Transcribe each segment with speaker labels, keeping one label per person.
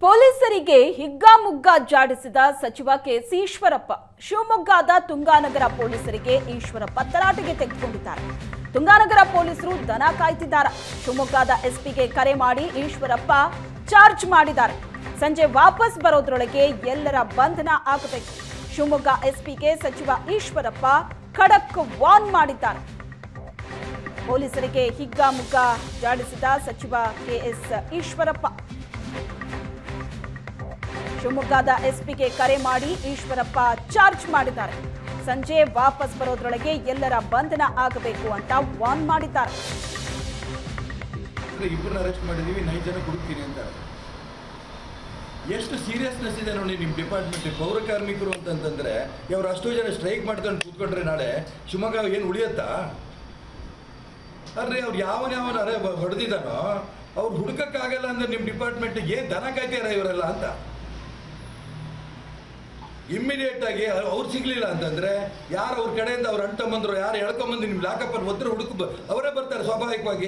Speaker 1: ಪೊಲೀಸರಿಗೆ ಹಿಗ್ಗಾಮುಗ್ಗಾ ಜಾಡಿಸಿದ ಸಚಿವ ಕೆಸಿ ಈಶ್ವರಪ್ಪ ಶಿವಮೊಗ್ಗದ ತುಂಗಾನಗರ ಪೊಲೀಸರಿಗೆ ಈಶ್ವರಪ್ಪ ತರಾಟೆಗೆ ತೆಗೆದುಕೊಂಡಿದ್ದಾರೆ ತುಂಗಾನಗರ ಪೊಲೀಸರು ದನ ಕಾಯ್ತಿದ್ದಾರೆ ಶಿವಮೊಗ್ಗದ ಎಸ್ಪಿಗೆ ಕರೆ ಮಾಡಿ ಈಶ್ವರಪ್ಪ ಚಾರ್ಜ್ ಮಾಡಿದ್ದಾರೆ ಸಂಜೆ ವಾಪಸ್ ಬರೋದ್ರೊಳಗೆ ಎಲ್ಲರ ಬಂಧನ ಆಗಬೇಕು ಶಿವಮೊಗ್ಗ ಎಸ್ಪಿಗೆ ಸಚಿವ ಈಶ್ವರಪ್ಪ ಖಡಕ್ ವಾರ್ನ್ ಮಾಡಿದ್ದಾರೆ ಪೊಲೀಸರಿಗೆ ಹಿಗ್ಗಾಮುಗ್ಗಾ ಜಾಡಿಸಿದ ಸಚಿವ ಕೆಎಸ್ ಈಶ್ವರಪ್ಪ ಶಿವಮೊಗ್ಗದ ಎಸ್ಪಿಗೆ ಕರೆ ಮಾಡಿ ಈಶ್ವರಪ್ಪ ಚಾರ್ಜ್ ಮಾಡಿದ್ದಾರೆ ಸಂಜೆ ವಾಪಸ್ ಬರೋದ್ರೊಳಗೆ ಎಲ್ಲರ ಬಂಧನ ಆಗಬೇಕು ಅಂತ ವಾರ್ನ್ ಮಾಡಿದ್ದಾರೆ
Speaker 2: ಇಬ್ಬರನ್ನ ಅರೆಸ್ಟ್ ಮಾಡಿದೀವಿ ನೈದು ಜನ ಹುಡುಕ್ತೀನಿ ಅಂತ ಎಷ್ಟು ಸೀರಿಯಸ್ನೆಸ್ ಇದೆ ನೋಡಿ ನಿಮ್ಮ ಡಿಪಾರ್ಟ್ಮೆಂಟ್ ಪೌರ ಕಾರ್ಮಿಕರು ಅಂತಂತಂದ್ರೆ ಇವ್ರು ಅಷ್ಟು ಜನ ಸ್ಟ್ರೈಕ್ ಮಾಡ್ಕೊಂಡು ಕೂತ್ಕೊಂಡ್ರೆ ನಾಳೆ ಶಿವಮೊಗ್ಗ ಏನು ಉಳಿಯತ್ತಾ ಅಲ್ರಿ ಅವ್ರು ಯಾವನ ಯಾವನ ಅರೆ ಹೊಡೆದಿದ್ದಾನೋ ಅವ್ರು ಹುಡುಕಕ್ಕಾಗಲ್ಲ ಅಂದ್ರೆ ನಿಮ್ಮ ಡಿಪಾರ್ಟ್ಮೆಂಟ್ ಏನು ದನ ಕಾಯ್ತಾರ ಇವರೆಲ್ಲ ಅಂತ ಇಮ್ಮಿಡಿಯೇಟ್ ಆಗಿ ಅವ್ರು ಸಿಗ್ಲಿಲ್ಲ ಅಂತಂದ್ರೆ ಯಾರು ಅವ್ರ ಕಡೆಯಿಂದ ಅವ್ರು ಅಂಟಂಬಂದ್ರು ಯಾರು ಎಳ್ಕೊಂಬಂದು ನಿಮ್ಮ ಲಾಕಪ್ಪಲ್ಲಿ ಒತ್ತರು ಹುಡುಕ ಅವರೇ ಬರ್ತಾರೆ ಸ್ವಾಭಾವಿಕವಾಗಿ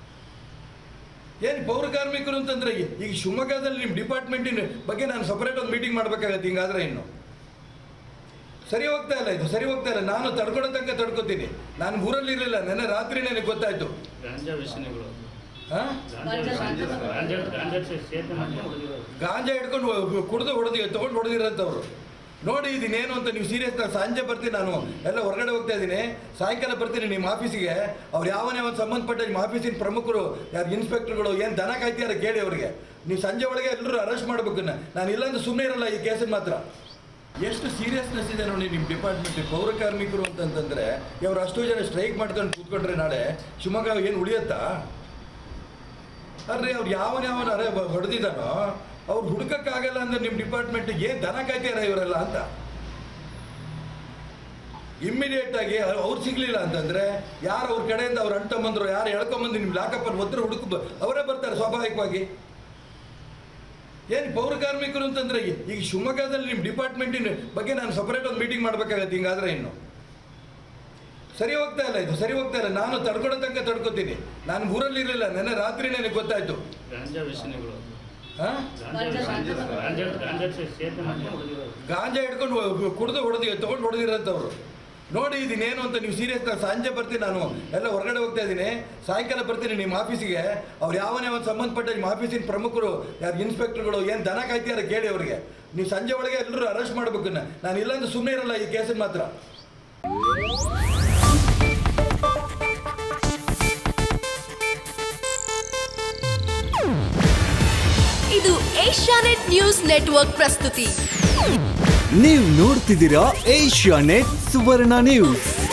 Speaker 2: ಏನು ಪೌರ ಕಾರ್ಮಿಕರು ಅಂತಂದ್ರೆ ಈಗ ಶಿವಮೊಗ್ಗದಲ್ಲಿ ನಿಮ್ಮ ಡಿಪಾರ್ಟ್ಮೆಂಟಿನ ಬಗ್ಗೆ ನಾನು ಸಪರೇಟ್ ಒಂದು ಮೀಟಿಂಗ್ ಮಾಡ್ಬೇಕಾಗತ್ತೆ ಹಿಂಗಾದ್ರೆ ಇನ್ನು ಸರಿ ಹೋಗ್ತಾ ಇಲ್ಲ ಇದು ಸರಿ ಹೋಗ್ತಾ ಇಲ್ಲ ನಾನು ತಡ್ಕೊಳೋ ತನಕ ತಡ್ಕೊತೀನಿ ನಾನು ಊರಲ್ಲಿ ಇರಲಿಲ್ಲ ನೆನ್ನೆ ರಾತ್ರಿ ನನಗೆ ಗೊತ್ತಾಯ್ತು
Speaker 3: ಗಾಂಜಾ ವ್ಯಸನಿಗಳು
Speaker 2: ಹಾ
Speaker 3: ಗಾಂಜಾ ಗಾಂಜಾ ಸೇತನ ಮಾಡಿ ಹೊಡೆದಿರೋದು
Speaker 2: ಗಾಂಜಾ ಹಿಡ್ಕೊಂಡು ಕುಡಿದು ಹೊಡೆದಿ ತೊಗೊಂಡು ಹೊಡೆದಿರೋಂಥವ್ರು ನೋಡಿ ಇದನ್ನೇನು ಅಂತ ನೀವು ಸೀರಿಯಸ್ ಸಂಜೆ ಬರ್ತೀನಿ ನಾನು ಎಲ್ಲ ಹೊರಗಡೆ ಹೋಗ್ತಾ ಇದ್ದೀನಿ ಸಾಯಂಕಾಲ ಬರ್ತೀನಿ ನಿಮ್ಮ ಆಫೀಸಿಗೆ ಅವ್ರು ಯಾವನೇ ಒಂದು ಸಂಬಂಧಪಟ್ಟ ನಿಮ್ಮ ಆಫೀಸಿನ ಪ್ರಮುಖರು ಯಾರು ಇನ್ಸ್ಪೆಕ್ಟರ್ಗಳು ಏನು ದನ ಕಾಯ್ತಿದಾರೆ ಕೇಳಿ ಅವ್ರಿಗೆ ನೀವು ಸಂಜೆ ಒಳಗೆ ಎಲ್ಲರೂ ಅರೆಸ್ಟ್ ಮಾಡ್ಬೇಕು ನಾನು ಇಲ್ಲಾಂದ್ರೆ ಸುಮ್ಮನೆ ಇರಲ್ಲ ಈ ಕೇಸಿನ ಮಾತ್ರ ಎಷ್ಟು ಸೀರಿಯಸ್ನೆಸ್ ಇದೆ ನೋಡಿ ನಿಮ್ಮ ಡಿಪಾರ್ಟ್ಮೆಂಟ್ ಪೌರ ಕಾರ್ಮಿಕರು ಅಂತಂತಂದ್ರೆ ಇವ್ರು ಅಷ್ಟು ಜನ ಸ್ಟ್ರೈಕ್ ಮಾಡ್ಕೊಂಡು ಕೂತ್ಕೊಂಡ್ರೆ ನಾಳೆ ಶಿವಮೊಗ್ಗ ಏನು ಉಳಿಯತ್ತಾ ಅಲ್ರಿ ಅವ್ರು ಯಾವನ ಯಾವನ ಅರೆ ಹೊಡೆದಿದ್ದಾನೋ ಅವ್ರು ಹುಡುಕಕ್ಕಾಗಲ್ಲ ಅಂದ್ರೆ ನಿಮ್ಮ ಡಿಪಾರ್ಟ್ಮೆಂಟ್ ಏನು ದನ ಕಾಯ್ತಾರ ಇವರೆಲ್ಲ ಅಂತ ಇಮ್ಮಿಡಿಯೇಟ್ ಆಗಿ ಅವ್ರು ಸಿಗ್ಲಿಲ್ಲ ಅಂತಂದ್ರೆ ಯಾರು ಅವ್ರ ಕಡೆಯಿಂದ ಅವ್ರು ಅಂಟಂಬಂದ್ರು ಯಾರು ಎಳ್ಕೊಂಬಂದು ನಿಮ್ಮ ಲಾಕಪ್ಪಲ್ಲಿ ಒತ್ತರು ಹುಡುಕ ಅವರೇ ಬರ್ತಾರೆ ಸ್ವಾಭಾವಿಕವಾಗಿ ಏನು ಪೌರ ಕಾರ್ಮಿಕರು ಅಂತಂದ್ರೆ ಈಗ ಶಿವಮೊಗ್ಗದಲ್ಲಿ ನಿಮ್ಮ ಡಿಪಾರ್ಟ್ಮೆಂಟಿನ ಬಗ್ಗೆ ನಾನು ಸಪರೇಟ್ ಒಂದು ಮೀಟಿಂಗ್ ಮಾಡ್ಬೇಕಾಗತ್ತೆ ಹಿಂಗಾದ್ರೆ ಇನ್ನು ಸರಿ ಹೋಗ್ತಾ ಇಲ್ಲ ಇದು ಸರಿ ಹೋಗ್ತಾ ಇಲ್ಲ ನಾನು ತಡ್ಕೊಳೋ ತನಕ ತಡ್ಕೊತೀನಿ ನಾನು ಊರಲ್ಲಿ ಇರಲಿಲ್ಲ ನೆನ್ನೆ ರಾತ್ರಿ ನನಗೆ ಗೊತ್ತಾಯ್ತು
Speaker 3: ಗಾಂಜಾ ವ್ಯಸನಿಗಳು
Speaker 2: ಹಾ
Speaker 3: ಗಾಂಜಾ ಗಾಂಜಾ ಸೇತನ ಮಾಡಿ ಹೊಡೆದಿರೋದು
Speaker 2: ಗಾಂಜಾ ಹಿಡ್ಕೊಂಡು ಕುಡಿದು ಹೊಡೆದಿ ತೊಗೊಂಡು ಹೊಡೆದಿರೋಂಥವ್ರು ನೋಡಿ ಇದನ್ನೇನು ಅಂತ ನೀವು ಸೀರಿಯಸ್ ಸಂಜೆ ಬರ್ತೀನಿ ನಾನು ಎಲ್ಲ ಹೊರಗಡೆ ಹೋಗ್ತಾ ಇದ್ದೀನಿ ಸಾಯಂಕಾಲ ಬರ್ತೀನಿ ನಿಮ್ಮ ಆಫೀಸಿಗೆ ಅವ್ರು ಯಾವನೇ ಒಂದು ಸಂಬಂಧಪಟ್ಟ ನಿಮ್ಮ ಆಫೀಸಿನ ಪ್ರಮುಖರು ಯಾರು ಇನ್ಸ್ಪೆಕ್ಟರ್ಗಳು ಏನು ದನ ಕಾಯ್ತಿದಾರೆ ಕೇಳಿ ಅವ್ರಿಗೆ ನೀವು ಸಂಜೆ ಒಳಗೆ ಎಲ್ಲರೂ ಅರೆಸ್ಟ್ ಮಾಡ್ಬೇಕು ನಾನು ಇಲ್ಲಾಂದ್ರೆ ಸುಮ್ಮನೆ ಇರಲ್ಲ ಈ ಕೇಸಿನ ಮಾತ್ರ
Speaker 4: ಇದು ಏಷ್ಯಾನೆಟ್ ನ್ಯೂಸ್ ನೆಟ್ವರ್ಕ್ ಪ್ರಸ್ತುತಿ
Speaker 5: ನೀವು ನೋಡ್ತಿದ್ದೀರಾ ಏಷ್ಯಾ ನೆಟ್ ಸುವರ್ಣ ನ್ಯೂಸ್